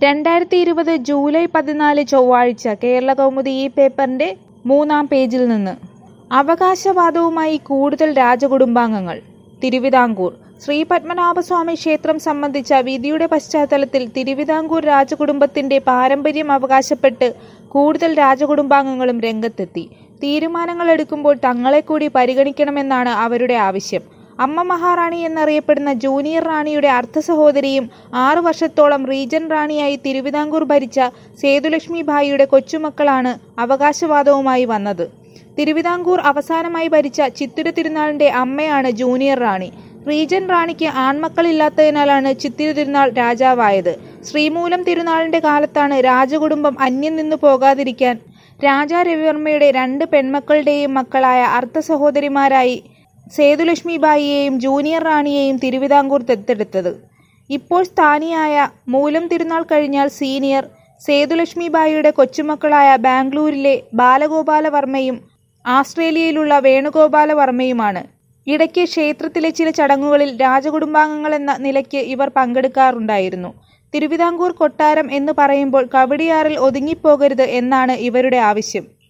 രണ്ടായിരത്തി ഇരുപത് ജൂലൈ പതിനാല് ചൊവ്വാഴ്ച കേരളകൗമുദി ഈ പേപ്പറിന്റെ മൂന്നാം പേജിൽ നിന്ന് അവകാശവാദവുമായി കൂടുതൽ രാജകുടുംബാംഗങ്ങൾ തിരുവിതാംകൂർ ശ്രീ പത്മനാഭസ്വാമി ക്ഷേത്രം സംബന്ധിച്ച വിധിയുടെ പശ്ചാത്തലത്തിൽ തിരുവിതാംകൂർ രാജകുടുംബത്തിന്റെ പാരമ്പര്യം അവകാശപ്പെട്ട് കൂടുതൽ രാജകുടുംബാംഗങ്ങളും രംഗത്തെത്തി തീരുമാനങ്ങൾ എടുക്കുമ്പോൾ തങ്ങളെ കൂടി പരിഗണിക്കണമെന്നാണ് അവരുടെ ആവശ്യം അമ്മ മഹാറാണി എന്നറിയപ്പെടുന്ന ജൂനിയർ റാണിയുടെ അർദ്ധ സഹോദരിയും ആറു വർഷത്തോളം റീജൻ റാണിയായി തിരുവിതാംകൂർ ഭരിച്ച സേതുലക്ഷ്മി ഭായിയുടെ കൊച്ചുമക്കളാണ് അവകാശവാദവുമായി വന്നത് തിരുവിതാംകൂർ അവസാനമായി ഭരിച്ച ചിത്തിര തിരുനാളിന്റെ അമ്മയാണ് ജൂനിയർ റാണി റീജൻ റാണിക്ക് ആൺമക്കളില്ലാത്തതിനാലാണ് ചിത്തിര തിരുനാൾ രാജാവായത് ശ്രീമൂലം തിരുനാളിന്റെ കാലത്താണ് രാജകുടുംബം അന്യം നിന്നു പോകാതിരിക്കാൻ രാജാ രവിവർമ്മയുടെ രണ്ട് പെൺമക്കളുടെയും മക്കളായ അർദ്ധ സഹോദരിമാരായി സേതുലക്ഷ്മി ബായിയെയും ജൂനിയർ റാണിയെയും തിരുവിതാംകൂർ ദത്തെടുത്തത് ഇപ്പോൾ സ്ഥാനിയായ മൂലം തിരുനാൾ കഴിഞ്ഞാൽ സീനിയർ സേതുലക്ഷ്മി ബായിയുടെ കൊച്ചുമക്കളായ ബാംഗ്ലൂരിലെ ബാലഗോപാലവർമ്മയും ആസ്ട്രേലിയയിലുള്ള വേണുഗോപാലവർമ്മയുമാണ് ഇടയ്ക്ക് ക്ഷേത്രത്തിലെ ചില ചടങ്ങുകളിൽ രാജകുടുംബാംഗങ്ങളെന്ന നിലയ്ക്ക് ഇവർ പങ്കെടുക്കാറുണ്ടായിരുന്നു തിരുവിതാംകൂർ കൊട്ടാരം എന്ന് പറയുമ്പോൾ കവടിയാറിൽ ഒതുങ്ങിപ്പോകരുത് എന്നാണ് ഇവരുടെ ആവശ്യം